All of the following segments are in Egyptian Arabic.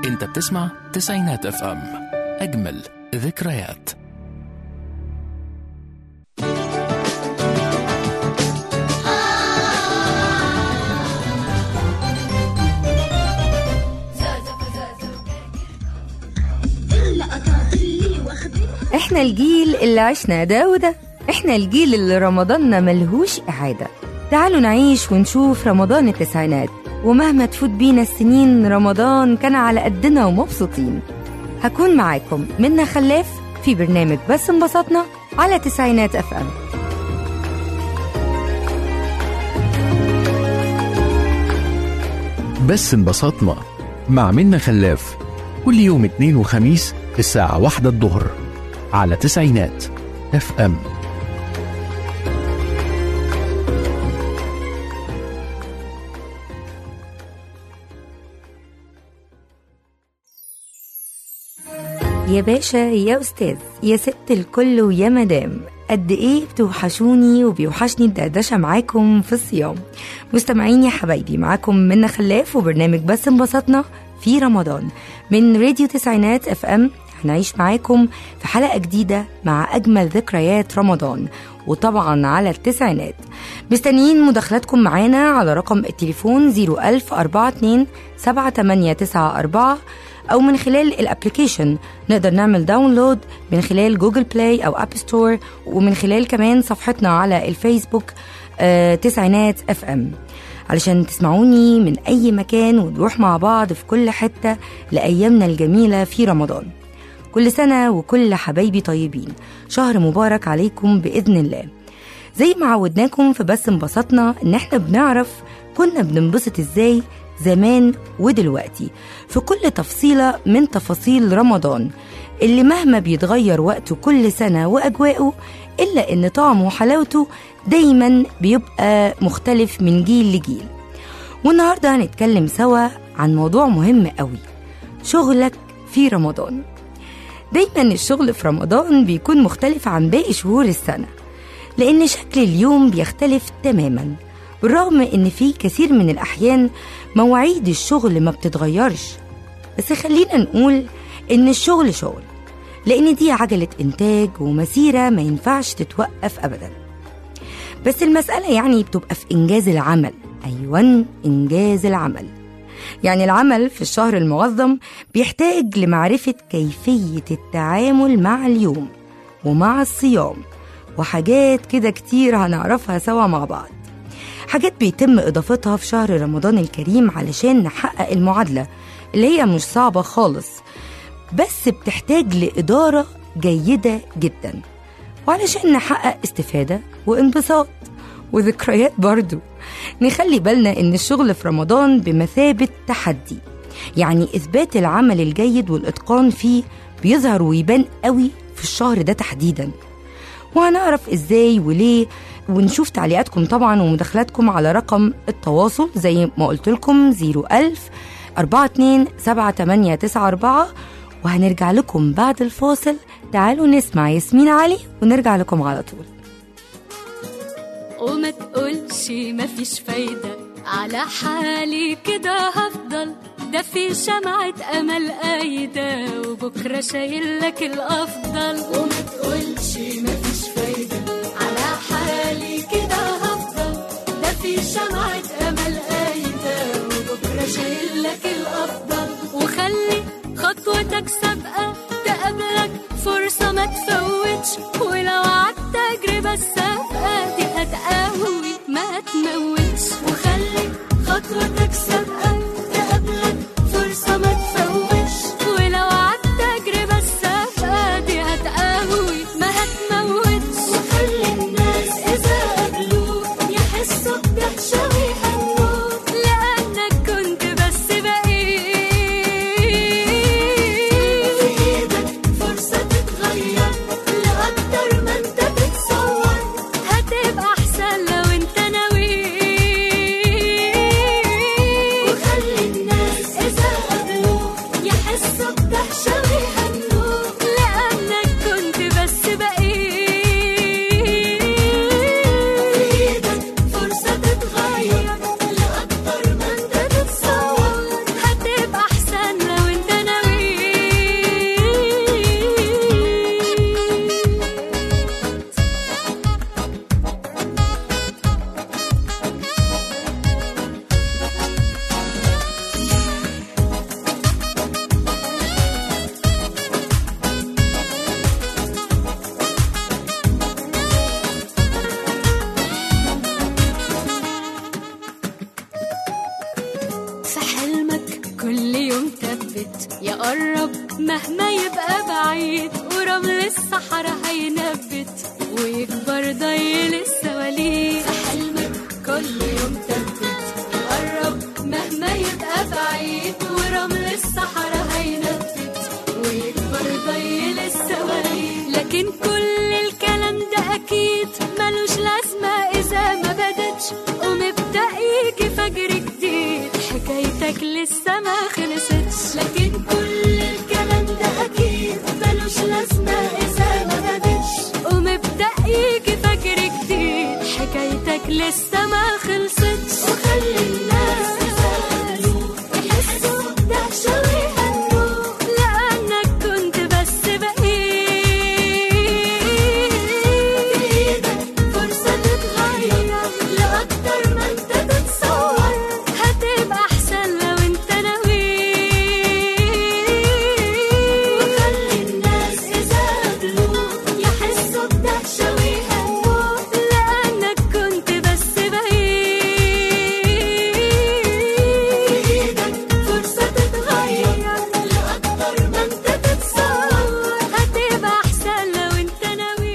انت بتسمع تسعينات اف ام اجمل ذكريات احنا الجيل اللي عشنا ده وده احنا الجيل اللي رمضاننا ملهوش إعادة تعالوا نعيش ونشوف رمضان التسعينات ومهما تفوت بينا السنين رمضان كان على قدنا ومبسوطين هكون معاكم منا خلاف في برنامج بس انبسطنا على تسعينات اف ام بس انبسطنا مع منا خلاف كل يوم اثنين وخميس الساعة واحدة الظهر على تسعينات اف ام يا باشا يا أستاذ يا ست الكل ويا مدام قد إيه بتوحشوني وبيوحشني الدردشة معاكم في الصيام مستمعين يا حبايبي معاكم منا خلاف وبرنامج بس انبسطنا في رمضان من راديو تسعينات اف ام هنعيش معاكم في حلقة جديدة مع أجمل ذكريات رمضان وطبعا على التسعينات مستنيين مداخلاتكم معانا على رقم التليفون 01042 7894 أو من خلال الابليكيشن نقدر نعمل داونلود من خلال جوجل بلاي أو أب ستور ومن خلال كمان صفحتنا على الفيسبوك آه تسعينات اف ام علشان تسمعوني من أي مكان ونروح مع بعض في كل حتة لأيامنا الجميلة في رمضان كل سنة وكل حبايبي طيبين شهر مبارك عليكم بإذن الله زي ما عودناكم في بس انبسطنا ان احنا بنعرف كنا بننبسط ازاي زمان ودلوقتي في كل تفصيلة من تفاصيل رمضان اللي مهما بيتغير وقته كل سنة وأجواءه إلا إن طعمه وحلاوته دايما بيبقى مختلف من جيل لجيل والنهاردة هنتكلم سوا عن موضوع مهم قوي شغلك في رمضان دايما الشغل في رمضان بيكون مختلف عن باقي شهور السنة لأن شكل اليوم بيختلف تماما بالرغم إن في كثير من الأحيان مواعيد الشغل ما بتتغيرش بس خلينا نقول إن الشغل شغل لأن دي عجلة إنتاج ومسيرة ما ينفعش تتوقف أبدا بس المسألة يعني بتبقى في إنجاز العمل أيوة إنجاز العمل يعني العمل في الشهر المنظم بيحتاج لمعرفة كيفية التعامل مع اليوم ومع الصيام وحاجات كده كتير هنعرفها سوا مع بعض حاجات بيتم إضافتها في شهر رمضان الكريم علشان نحقق المعادلة اللي هي مش صعبة خالص بس بتحتاج لإدارة جيدة جدا وعلشان نحقق استفادة وانبساط وذكريات برضو نخلي بالنا إن الشغل في رمضان بمثابة تحدي يعني إثبات العمل الجيد والإتقان فيه بيظهر ويبان قوي في الشهر ده تحديدا وهنعرف إزاي وليه ونشوف تعليقاتكم طبعا ومداخلاتكم على رقم التواصل زي ما قلت لكم 01000 42 7894 وهنرجع لكم بعد الفاصل تعالوا نسمع ياسمين علي ونرجع لكم على طول وما تقولش مفيش فايدة على حالي كده هفضل ده في شمعة أمل قايدة وبكرة شايل لك الأفضل وما تقولش مفيش فايدة على حالي كده هفضل ده في شمعة أمل قايدة وبكرة شايل لك الأفضل وخلي خطوتك سابقة تقابلك فرصة ما تفوتش ولو عدت تجربة السابقة دي هتقوي ما تموتش وخلي خطوتك سابقة تقابلك فرصة ما تفوتش ولو عدت تجربة السابقة دي هتقوي ما هتموتش وخلي الناس إذا قابلوك يحسوا بدهشة ويهنوك في حلمك كل يوم ثبت يا قرب مهما يبقى بعيد ورمل الصحراء هينبت ويكبر ضيل السواليف في حلمك كل يوم ثبت يا قرب مهما يبقى بعيد ورمل الصحراء هينبت ويكبر ضيل السواليف لكن كل الكلام ده اكيد ملوش لازمه اذا ما بدتش ومبدا يجي فجر جديد حكايتك لسه ما خلصتش لكن كل الكلام ده اكيد ملوش لازمه اذا ما بدتش ومبدا يجي فجر جديد حكايتك لسه ما خلصتش وخلي الناس يسألوا يحسوا بدهشة ويهنوا لأنك كنت بس بقيت بإيدك فرصة تتغير لأكتر ما أنت تتصور هتبقى أحسن لو أنت ناوي وخلي الناس إذا قابلوك يحسوا بدهشة ويهنوا لأنك كنت بس بقيت بإيدك فرصة تتغير لأكتر ما أنت تتصور هتبقى أحسن لو أنت ناوي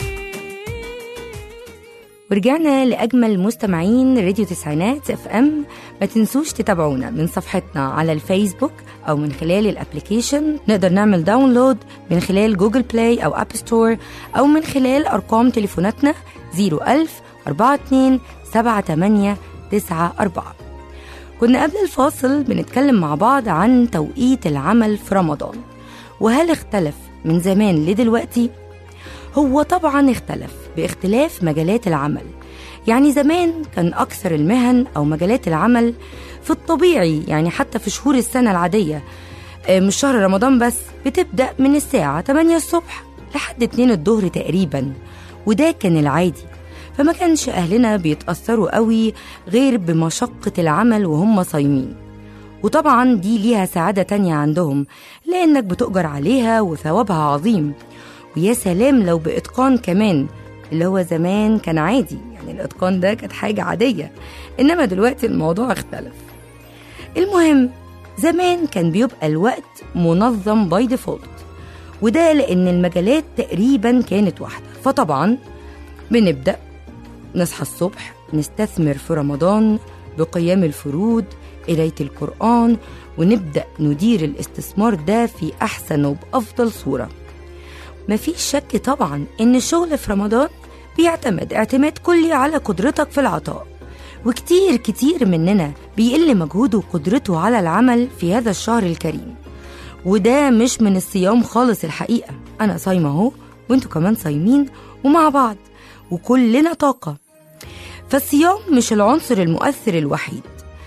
ورجعنا لأجمل مستمعين راديو تسعينات اف ام ما تنسوش تتابعونا من صفحتنا على الفيسبوك أو من خلال الابليكيشن نقدر نعمل داونلود من خلال جوجل بلاي أو أب ستور أو من خلال أرقام تليفوناتنا 01000 42 78 94 كنا قبل الفاصل بنتكلم مع بعض عن توقيت العمل في رمضان وهل اختلف من زمان لدلوقتي؟ هو طبعا اختلف باختلاف مجالات العمل يعني زمان كان أكثر المهن أو مجالات العمل في الطبيعي يعني حتى في شهور السنة العادية آه، مش شهر رمضان بس بتبدأ من الساعة 8 الصبح لحد 2 الظهر تقريبا وده كان العادي فما كانش أهلنا بيتأثروا قوي غير بمشقة العمل وهم صايمين وطبعا دي ليها سعادة تانية عندهم لأنك بتؤجر عليها وثوابها عظيم ويا سلام لو بإتقان كمان اللي هو زمان كان عادي يعني الإتقان ده كانت حاجة عادية إنما دلوقتي الموضوع اختلف المهم زمان كان بيبقى الوقت منظم باي ديفولت وده لأن المجالات تقريبا كانت واحدة فطبعا بنبدأ نصحى الصبح نستثمر في رمضان بقيام الفروض قراية القرآن ونبدأ ندير الاستثمار ده في أحسن وبأفضل صورة مفيش شك طبعا إن الشغل في رمضان بيعتمد اعتماد كلي على قدرتك في العطاء وكتير كتير مننا بيقل مجهوده وقدرته على العمل في هذا الشهر الكريم وده مش من الصيام خالص الحقيقة أنا صايمة أهو وانتوا كمان صايمين ومع بعض وكلنا طاقة فالصيام مش العنصر المؤثر الوحيد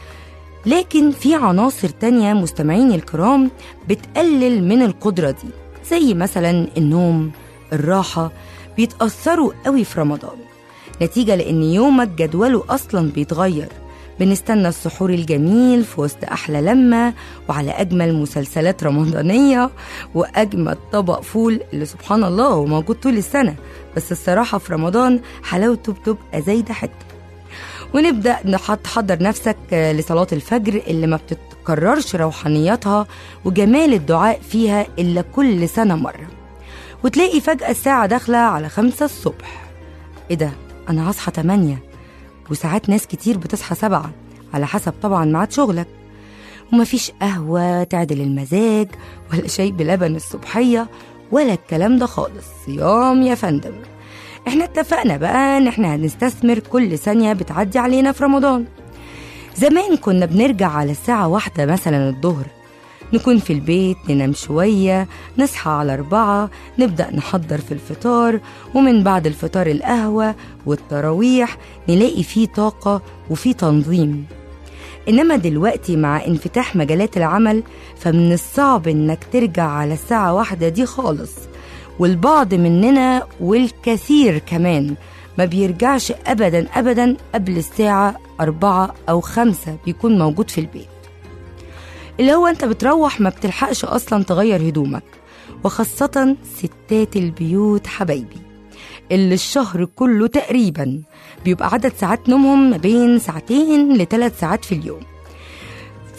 لكن في عناصر تانية مستمعين الكرام بتقلل من القدرة دي زي مثلا النوم الراحة بيتأثروا قوي في رمضان نتيجة لأن يومك جدوله أصلا بيتغير بنستنى السحور الجميل في وسط أحلى لمة وعلى أجمل مسلسلات رمضانية وأجمل طبق فول اللي سبحان الله هو موجود طول السنة بس الصراحة في رمضان حلاوته بتبقى زايدة حتة ونبدأ نحط حضر نفسك لصلاة الفجر اللي ما بتتكررش روحانياتها وجمال الدعاء فيها إلا كل سنة مرة وتلاقي فجأة الساعة داخلة على خمسة الصبح إيه ده أنا هصحى تمانية وساعات ناس كتير بتصحى سبعة على حسب طبعا ميعاد شغلك ومفيش قهوة تعدل المزاج ولا شاي بلبن الصبحية ولا الكلام ده خالص صيام يا فندم احنا اتفقنا بقى ان احنا هنستثمر كل ثانية بتعدي علينا في رمضان زمان كنا بنرجع على الساعة واحدة مثلا الظهر نكون في البيت ننام شوية نصحى على أربعة نبدأ نحضر في الفطار ومن بعد الفطار القهوة والتراويح نلاقي فيه طاقة وفيه تنظيم إنما دلوقتي مع انفتاح مجالات العمل فمن الصعب إنك ترجع على الساعة واحدة دي خالص والبعض مننا والكثير كمان ما بيرجعش أبدا أبدا قبل الساعة أربعة أو خمسة بيكون موجود في البيت اللي هو أنت بتروح ما بتلحقش أصلا تغير هدومك وخاصة ستات البيوت حبايبي اللي الشهر كله تقريبا بيبقى عدد ساعات نومهم ما بين ساعتين لثلاث ساعات في اليوم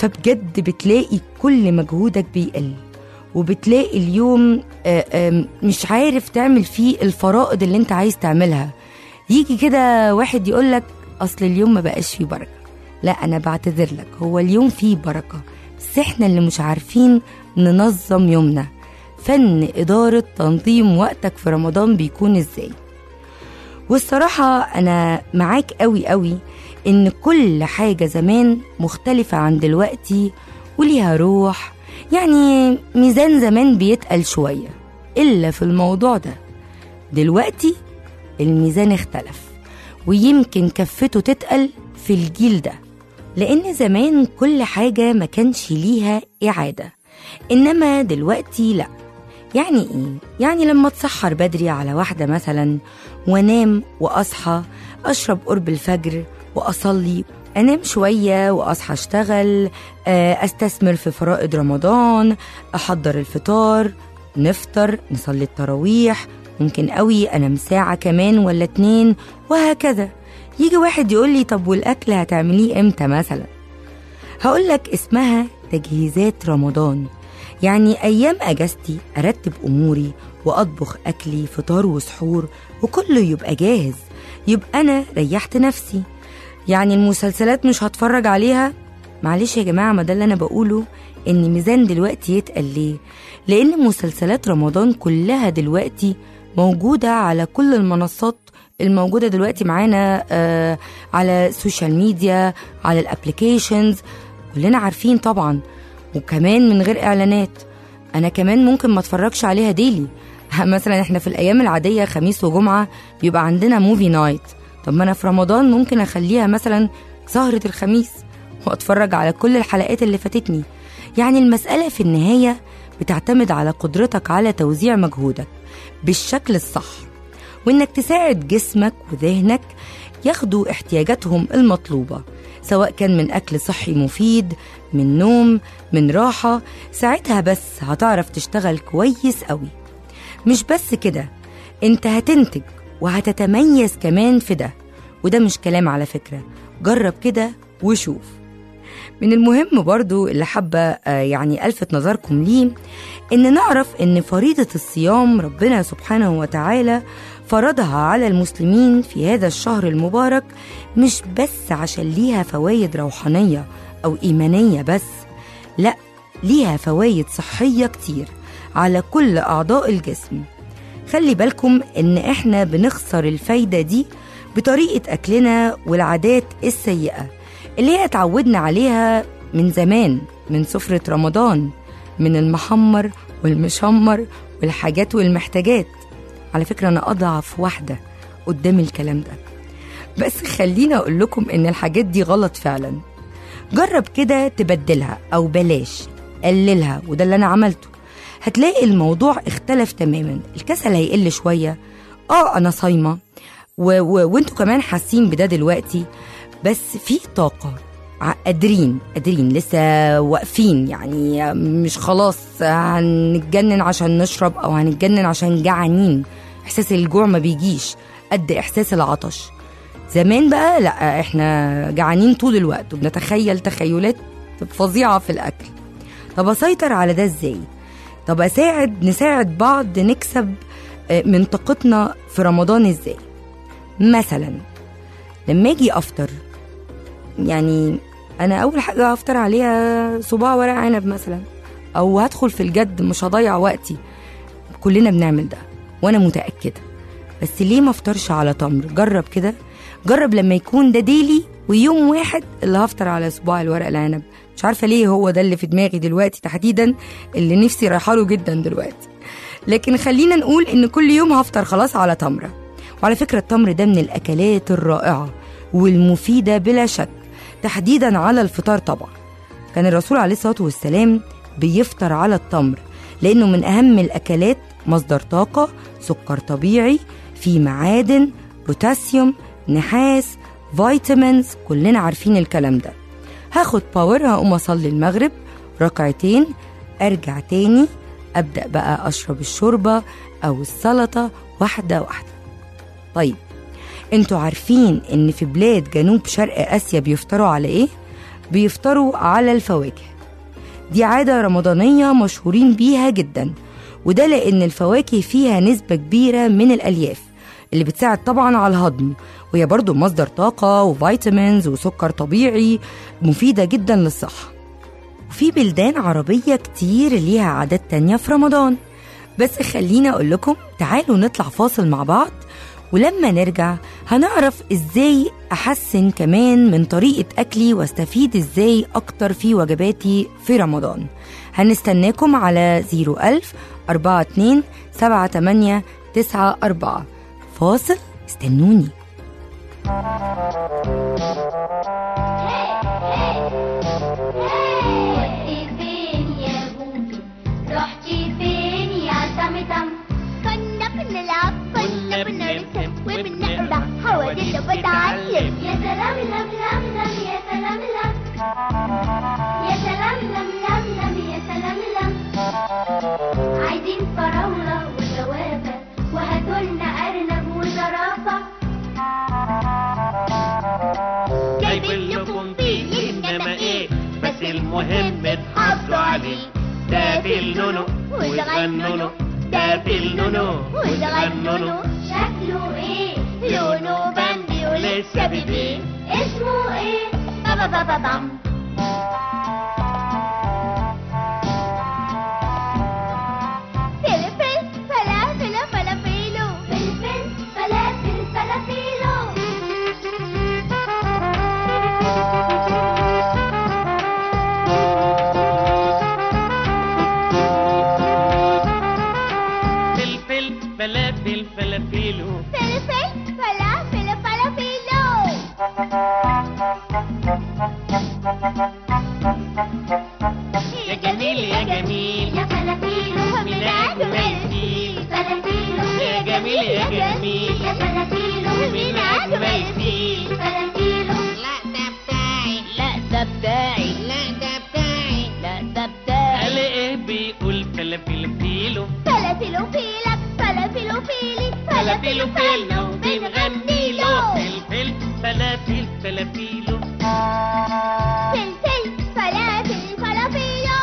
فبجد بتلاقي كل مجهودك بيقل وبتلاقي اليوم آه، آم، مش عارف تعمل فيه الفرائض اللي انت عايز تعملها يجي كده واحد يقولك اصل اليوم ما بقاش فيه بركه لا انا بعتذر لك هو اليوم فيه بركه بس احنا اللي مش عارفين ننظم يومنا فن اداره تنظيم وقتك في رمضان بيكون ازاي والصراحه انا معاك قوي قوي ان كل حاجه زمان مختلفه عن دلوقتي وليها روح يعني ميزان زمان بيتقل شويه الا في الموضوع ده دلوقتي الميزان اختلف ويمكن كفته تتقل في الجيل ده لأن زمان كل حاجة ما كانش ليها إعادة إنما دلوقتي لأ يعني إيه؟ يعني لما أتسحر بدري على واحدة مثلا وأنام وأصحى أشرب قرب الفجر وأصلي أنام شوية وأصحى أشتغل آه، أستثمر في فرائض رمضان أحضر الفطار نفطر نصلي التراويح ممكن قوي أنام ساعة كمان ولا اتنين وهكذا يجي واحد يقول لي طب والأكل هتعمليه إمتى مثلا هقول لك اسمها تجهيزات رمضان يعني أيام أجازتي أرتب أموري وأطبخ أكلي فطار وسحور وكله يبقى جاهز يبقى أنا ريحت نفسي يعني المسلسلات مش هتفرج عليها معلش يا جماعة ما ده اللي أنا بقوله إن ميزان دلوقتي يتقل ليه لأن مسلسلات رمضان كلها دلوقتي موجودة على كل المنصات الموجودة دلوقتي معانا آه على السوشيال ميديا على الابليكيشنز كلنا عارفين طبعا وكمان من غير اعلانات انا كمان ممكن ما اتفرجش عليها ديلي مثلا احنا في الايام العاديه خميس وجمعه بيبقى عندنا موفي نايت طب ما انا في رمضان ممكن اخليها مثلا سهره الخميس واتفرج على كل الحلقات اللي فاتتني يعني المساله في النهايه بتعتمد على قدرتك على توزيع مجهودك بالشكل الصح وانك تساعد جسمك وذهنك ياخدوا احتياجاتهم المطلوبه سواء كان من اكل صحي مفيد من نوم من راحه ساعتها بس هتعرف تشتغل كويس قوي مش بس كده انت هتنتج وهتتميز كمان في ده وده مش كلام على فكره جرب كده وشوف من المهم برضو اللي حابة آه، يعني ألفت نظركم ليه إن نعرف إن فريضة الصيام ربنا سبحانه وتعالى فرضها على المسلمين في هذا الشهر المبارك مش بس عشان ليها فوايد روحانية أو إيمانية بس لا ليها فوايد صحية كتير على كل أعضاء الجسم خلي بالكم إن إحنا بنخسر الفايدة دي بطريقة أكلنا والعادات السيئة اللي هي اتعودنا عليها من زمان من سفرة رمضان من المحمر والمشمر والحاجات والمحتاجات على فكرة أنا أضعف واحدة قدام الكلام ده بس خليني أقول لكم إن الحاجات دي غلط فعلا جرب كده تبدلها أو بلاش قللها وده اللي أنا عملته هتلاقي الموضوع اختلف تماما الكسل هيقل شوية اه أنا صايمة و... و... وانتوا كمان حاسين بده دلوقتي بس في طاقة ع- قادرين قادرين لسه واقفين يعني مش خلاص هنتجنن عشان نشرب او هنتجنن عشان جعانين احساس الجوع ما بيجيش قد احساس العطش زمان بقى لا احنا جعانين طول الوقت وبنتخيل تخيلات فظيعة في الاكل طب اسيطر على ده ازاي طب اساعد نساعد بعض نكسب آه، من طاقتنا في رمضان ازاي مثلا لما اجي افطر يعني انا اول حاجه هفطر عليها صباع ورق عنب مثلا او هدخل في الجد مش هضيع وقتي كلنا بنعمل ده وانا متاكده بس ليه ما افطرش على تمر جرب كده جرب لما يكون ده ديلي ويوم واحد اللي هفطر على صباع الورق العنب مش عارفه ليه هو ده اللي في دماغي دلوقتي تحديدا اللي نفسي رايحه له جدا دلوقتي لكن خلينا نقول ان كل يوم هفطر خلاص على تمره وعلى فكره التمر ده من الاكلات الرائعه والمفيده بلا شك تحديدا على الفطار طبعا كان الرسول عليه الصلاه والسلام بيفطر على التمر لانه من اهم الاكلات مصدر طاقه سكر طبيعي فيه معادن بوتاسيوم نحاس فيتامينز كلنا عارفين الكلام ده هاخد باور هقوم اصلي المغرب ركعتين ارجع تاني ابدا بقى اشرب الشوربه او السلطه واحده واحده طيب انتوا عارفين ان في بلاد جنوب شرق اسيا بيفطروا على ايه بيفطروا على الفواكه دي عادة رمضانية مشهورين بيها جدا وده لأن الفواكه فيها نسبة كبيرة من الألياف اللي بتساعد طبعا على الهضم وهي برضو مصدر طاقة وفيتامينز وسكر طبيعي مفيدة جدا للصحة وفي بلدان عربية كتير ليها عادات تانية في رمضان بس خليني أقول لكم تعالوا نطلع فاصل مع بعض ولما نرجع هنعرف ازاي احسن كمان من طريقة اكلي واستفيد ازاي اكتر في وجباتي في رمضان هنستناكم على 01000 42 78 94 فاصل استنوني رحتي فين يا بوبي رحتي فين يا تمتم كنا بنلعب كنا بنرسم وبنقرا حواديت وبتعلم يا سلام لم لم لم يا سلام لم يا سلام لم لم لم يا سلام لم عايزين فراولة وجوافة وهاتولنا أرنب وزرافة جايبين لكم فيه انما ايه بس المهم تحافظوا عليه ده بالنونو وتغنونو ده بالنونو وتغنونو شكله ايه لونه بندي ولسه بيبي اسمه ايه بابا بابا بام فلفل فلافل فلافيلو فلفل فلافل فلافيلو فلفل فلافل فلافيلو فلفل فلافل فلافيلو يا جميل يا جميل يا فلافيلو من أجمل فيل فلافيلو يا جميل يا جميل يا فلافيلو من أجمل فيل فلافيلو لا ده بتاعي لا ده بتاعي لا ده بتاعي لا ده بتاعي قال ايه بيقول فلافل فيلو فلافيلو فيلك فلافيلو فيلي فلافيلو فيلو بنغني له فلفل فلافل فلافيلو فلفل فلافل فلافيلو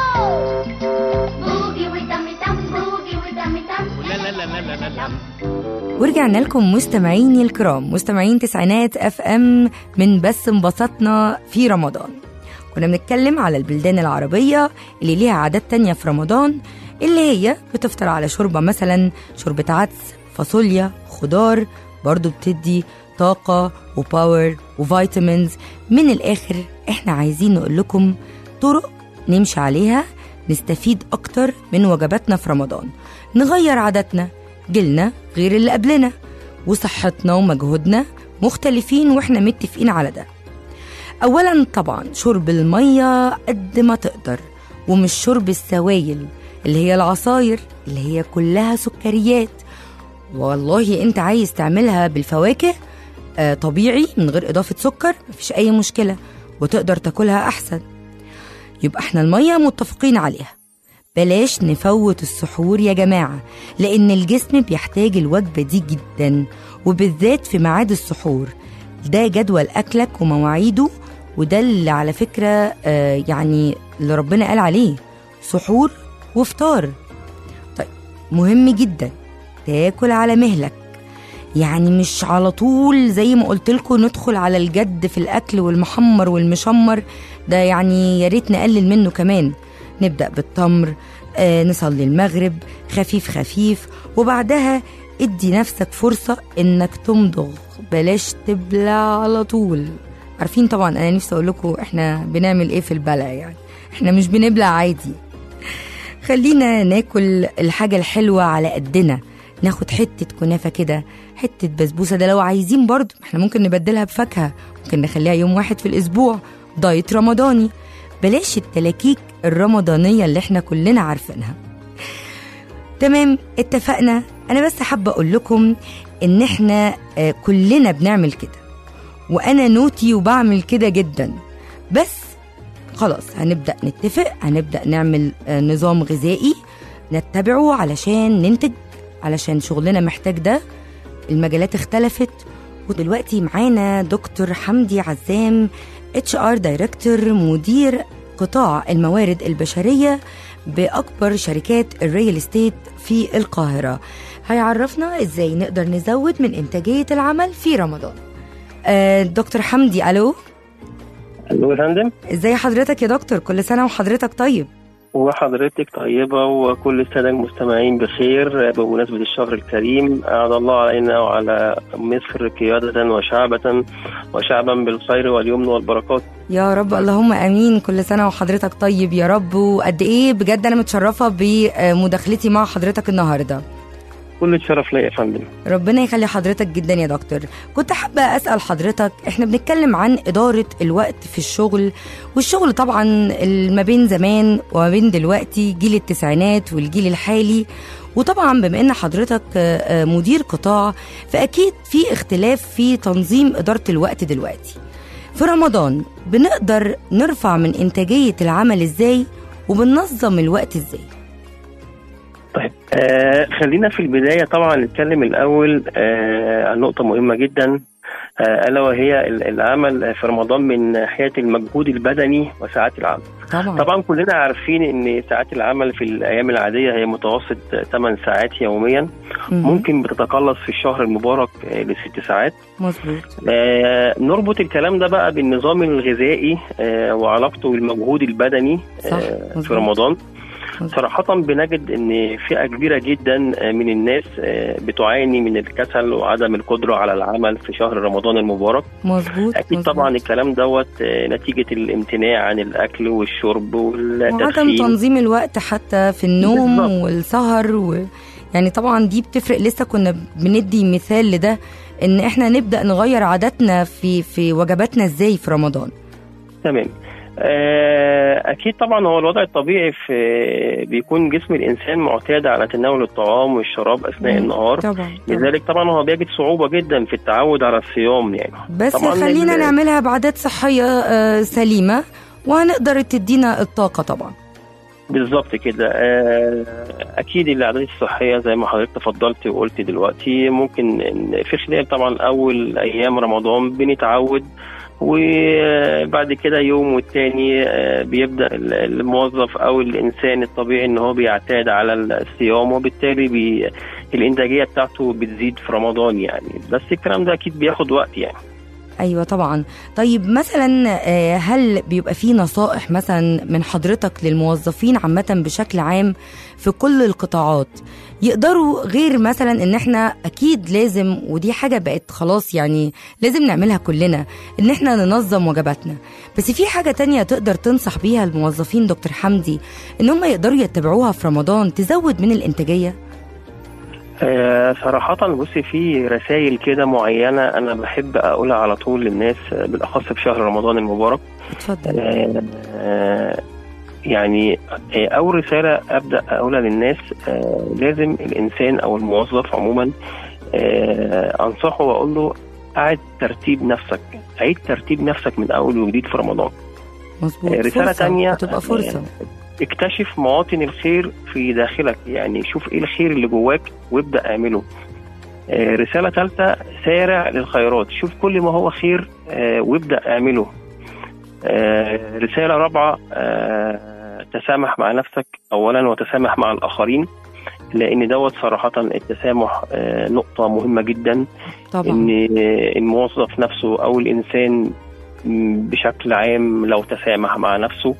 بوجي ودم دم بوجي ودم دم لا لا لا لا لا لا لا ورجعنا لكم مستمعيني الكرام مستمعين تسعينات اف ام من بس انبسطنا في رمضان كنا بنتكلم على البلدان العربية اللي ليها عادات تانية في رمضان اللي هي بتفطر على شوربة مثلا شوربة عدس فاصوليا خضار برضو بتدي طاقة وباور وفيتامينز من الآخر احنا عايزين نقول لكم طرق نمشي عليها نستفيد أكتر من وجباتنا في رمضان نغير عاداتنا جيلنا غير اللي قبلنا وصحتنا ومجهودنا مختلفين واحنا متفقين على ده اولا طبعا شرب الميه قد ما تقدر ومش شرب السوائل اللي هي العصاير اللي هي كلها سكريات والله انت عايز تعملها بالفواكه آه طبيعي من غير اضافه سكر مفيش اي مشكله وتقدر تاكلها احسن يبقى احنا الميه متفقين عليها بلاش نفوت السحور يا جماعة لأن الجسم بيحتاج الوجبة دي جدا وبالذات في ميعاد السحور ده جدول أكلك ومواعيده وده اللي على فكرة آه يعني اللي ربنا قال عليه سحور وفطار طيب مهم جدا تاكل على مهلك يعني مش على طول زي ما قلت لكم ندخل على الجد في الاكل والمحمر والمشمر ده يعني يا ريت نقلل منه كمان نبدا بالتمر آه نصلي المغرب خفيف خفيف وبعدها ادي نفسك فرصه انك تمضغ بلاش تبلع على طول عارفين طبعا انا نفسي اقول لكم احنا بنعمل ايه في البلع يعني احنا مش بنبلع عادي خلينا ناكل الحاجة الحلوة على قدنا ناخد حتة كنافة كده حتة بسبوسة ده لو عايزين برضو احنا ممكن نبدلها بفاكهة ممكن نخليها يوم واحد في الأسبوع دايت رمضاني بلاش التلاكيك الرمضانية اللي احنا كلنا عارفينها تمام اتفقنا انا بس حابة اقول لكم ان احنا آه، كلنا بنعمل كده وانا نوتي وبعمل كده جدا بس خلاص هنبدأ نتفق هنبدأ نعمل آه، نظام غذائي نتبعه علشان ننتج علشان شغلنا محتاج ده المجالات اختلفت ودلوقتي معانا دكتور حمدي عزام اتش ار دايركتور مدير قطاع الموارد البشريه باكبر شركات الريال استيت في القاهره هيعرفنا ازاي نقدر نزود من انتاجيه العمل في رمضان آه دكتور حمدي الو الو يا فندم ازاي حضرتك يا دكتور كل سنه وحضرتك طيب وحضرتك طيبة وكل السادة المستمعين بخير بمناسبة الشهر الكريم أعاد الله علينا وعلى مصر قيادة وشعبة وشعبا بالخير واليمن والبركات يا رب اللهم امين كل سنه وحضرتك طيب يا رب وقد ايه بجد انا متشرفه بمداخلتي مع حضرتك النهارده كل الشرف ليا يا فندم ربنا يخلي حضرتك جدا يا دكتور كنت حابة أسأل حضرتك احنا بنتكلم عن إدارة الوقت في الشغل والشغل طبعا ما بين زمان وما بين دلوقتي جيل التسعينات والجيل الحالي وطبعا بما ان حضرتك آه، آه، مدير قطاع فاكيد في اختلاف في تنظيم اداره الوقت دلوقتي في رمضان بنقدر نرفع من انتاجيه العمل ازاي وبننظم الوقت ازاي طيب آه خلينا في البداية طبعا نتكلم الأول آه عن نقطة مهمة جدا آه ألا وهي ال- العمل في رمضان من ناحية المجهود البدني وساعات العمل طبعا طبعا كلنا عارفين ان ساعات العمل في الايام العاديه هي متوسط 8 ساعات يوميا مهم. ممكن بتتقلص في الشهر المبارك آه، لست ساعات مظبوط آه، نربط الكلام ده بقى بالنظام الغذائي آه، وعلاقته بالمجهود البدني صح، آه، مظبوط. في رمضان مظبوط. صراحة بنجد ان فئة كبيرة جدا آه، من الناس آه، بتعاني من الكسل وعدم القدرة على العمل في شهر رمضان المبارك مظبوط اكيد مظبوط. طبعا الكلام دوت آه، نتيجة الامتناع عن الاكل والشرب وعدم والتدخين تنظيم الوقت حتى في النوم بالظبط. والسهر و... يعني طبعا دي بتفرق لسه كنا بندي مثال لده ان احنا نبدا نغير عاداتنا في في وجباتنا ازاي في رمضان تمام آه، اكيد طبعا هو الوضع الطبيعي في بيكون جسم الانسان معتاد على تناول الطعام والشراب اثناء مم. النهار طبعا, طبعا. لذلك طبعا هو بيجد صعوبه جدا في التعود على الصيام يعني بس طبعاً خلينا ال- نعملها بعادات صحيه آه، سليمه وهنقدر تدينا الطاقه طبعا بالظبط كده آه، اكيد العادات الصحيه زي ما حضرتك تفضلت وقلت دلوقتي ممكن إن في خلال طبعا اول ايام رمضان بنتعود وبعد كده يوم والتاني آه، بيبدا ال- الموظف او الانسان الطبيعي ان هو بيعتاد على الصيام وبالتالي بي الانتاجيه بتاعته بتزيد في رمضان يعني بس الكلام ده اكيد بياخد وقت يعني ايوه طبعا طيب مثلا آه، هل بيبقى في نصائح مثلا من حضرتك للموظفين عامه بشكل عام في كل القطاعات يقدروا غير مثلا ان احنا اكيد لازم ودي حاجه بقت خلاص يعني لازم نعملها كلنا ان احنا ننظم وجباتنا بس في حاجه تانية تقدر تنصح بيها الموظفين دكتور حمدي ان هم يقدروا يتبعوها في رمضان تزود من الانتاجيه آه، صراحة بصي في رسائل كده معينة أنا بحب أقولها على طول للناس آه، بالأخص في شهر رمضان المبارك اتفضل آه، آه، يعني آه، أول رسالة أبدأ أقولها للناس آه، لازم الإنسان أو الموظف عموما آه، أنصحه وأقول له أعد ترتيب نفسك عيد ترتيب نفسك من أول وجديد في رمضان مظبوط آه، رسالة فرصة، تانية تبقى فرصه اكتشف مواطن الخير في داخلك يعني شوف ايه الخير اللي جواك وابدا اعمله آه، رسالة ثالثة سارع للخيرات شوف كل ما هو خير آه، وابدأ اعمله آه، رسالة رابعة آه، تسامح مع نفسك أولا وتسامح مع الآخرين لأن دوت صراحة التسامح آه، نقطة مهمة جدا طبعا إن الموظف نفسه أو الإنسان م، بشكل عام لو تسامح مع نفسه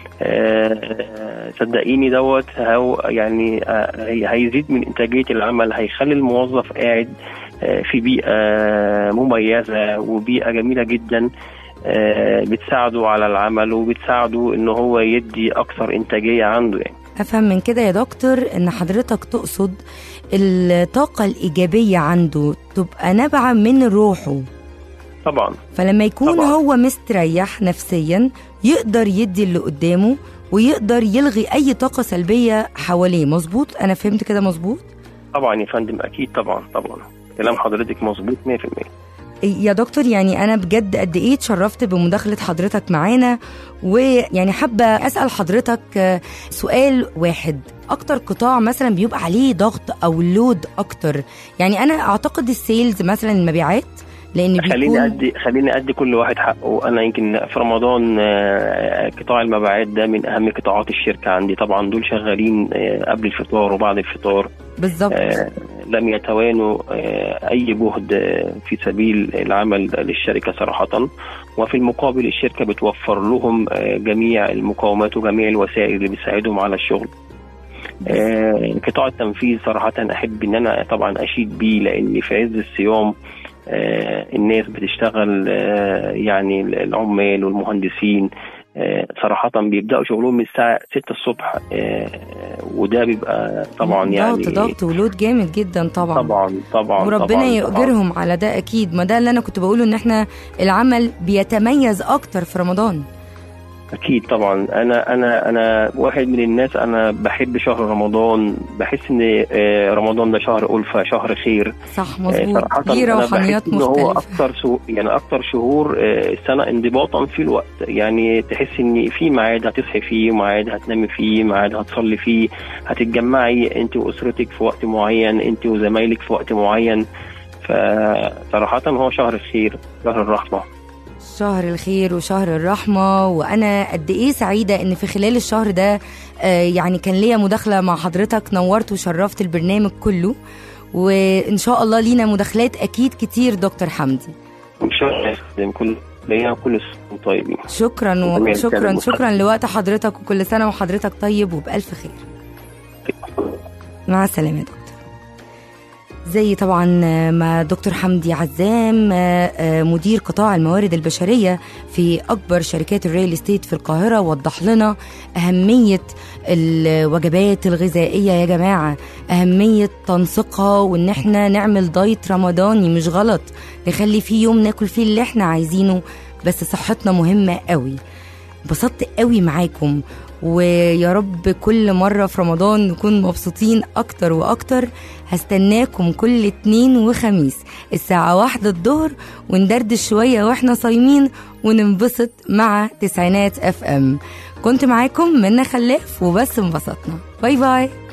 آه، صدقيني دوت هو يعني آه، هي- هيزيد من انتاجيه العمل هيخلي الموظف قاعد آه، في بيئه مميزه وبيئه جميله جدا آه، بتساعده على العمل وبتساعده ان هو يدي اكثر انتاجيه عنده يعني افهم من كده يا دكتور ان حضرتك تقصد الطاقة الإيجابية عنده تبقى نابعة من روحه طبعا فلما يكون طبعاً. هو مستريح نفسيا يقدر يدي اللي قدامه ويقدر يلغي أي طاقة سلبية حواليه مظبوط أنا فهمت كده مظبوط طبعا يا فندم اكيد طبعا طبعا كلام حضرتك مظبوط 100% يا دكتور يعني أنا بجد قد إيه اتشرفت بمداخلة حضرتك معانا ويعني حابة أسأل حضرتك آه، سؤال واحد أكتر قطاع مثلا بيبقى عليه ضغط أو لود أكتر يعني أنا أعتقد السيلز مثلا المبيعات لان خليني بيكون ادي خليني ادي كل واحد حقه انا يمكن في رمضان آه، قطاع المبيعات ده من اهم قطاعات الشركه عندي طبعا دول شغالين آه، قبل الفطار وبعد الفطار بالظبط آه، لم يتوانوا آه، اي جهد آه، في سبيل العمل للشركه صراحه وفي المقابل الشركه بتوفر لهم آه، جميع المقومات وجميع الوسائل اللي بتساعدهم على الشغل آه، قطاع التنفيذ صراحة أحب إن أنا طبعا أشيد بيه لأن في عز الصيام آه، الناس بتشتغل آه، يعني العمال والمهندسين آه، صراحة بيبدأوا شغلهم من الساعة 6 الصبح آه، وده بيبقى طبعا يعني ضغط ضغط ولود جامد جدا طبعا طبعا طبعا وربنا طبعاً يؤجرهم على ده اكيد ما ده اللي انا كنت بقوله ان احنا العمل بيتميز اكتر في رمضان اكيد طبعا انا انا انا واحد من الناس انا بحب شهر رمضان بحس ان آه، رمضان ده شهر الفه شهر خير صح آه، مظبوط صراحة ليه أنا روحانيات بحس إن هو مختلفه أكتر شهور يعني أكتر شهور آه، السنة انضباطا في الوقت يعني تحس إن في ميعاد هتصحي فيه ميعاد هتنامي فيه ميعاد هتصلي فيه هتتجمعي أنت وأسرتك في وقت معين أنت وزمايلك في وقت معين فصراحة هو شهر الخير شهر الرحمة شهر الخير وشهر الرحمة وأنا قد إيه سعيدة إن في خلال الشهر ده آه، يعني كان ليا مداخلة مع حضرتك نورت وشرفت البرنامج كله وإن شاء الله لينا مداخلات أكيد كتير دكتور حمدي إن شاء الله يخدم كل لينا كل سنة وأنتم طيبين شكرا جميل وشكرا كلام شكرا لوقت حضرتك وكل سنة وحضرتك طيب وبألف خير مع السلامة يا دكتور زي طبعا ما دكتور حمدي عزام آه، مدير قطاع الموارد البشرية في أكبر شركات الريل استيت في القاهرة وضح لنا أهمية الوجبات الغذائية يا جماعة أهمية تنسيقها وإن احنا نعمل دايت رمضاني مش غلط نخلي فيه يوم ناكل فيه اللي احنا عايزينه بس صحتنا مهمة قوي انبسطت قوي معاكم ويا رب كل مرة في رمضان نكون مبسوطين أكتر وأكتر هستناكم كل اتنين وخميس الساعة واحدة الظهر وندردش شوية واحنا صايمين وننبسط مع تسعينات اف ام كنت معاكم منى خلاف وبس انبسطنا باي باي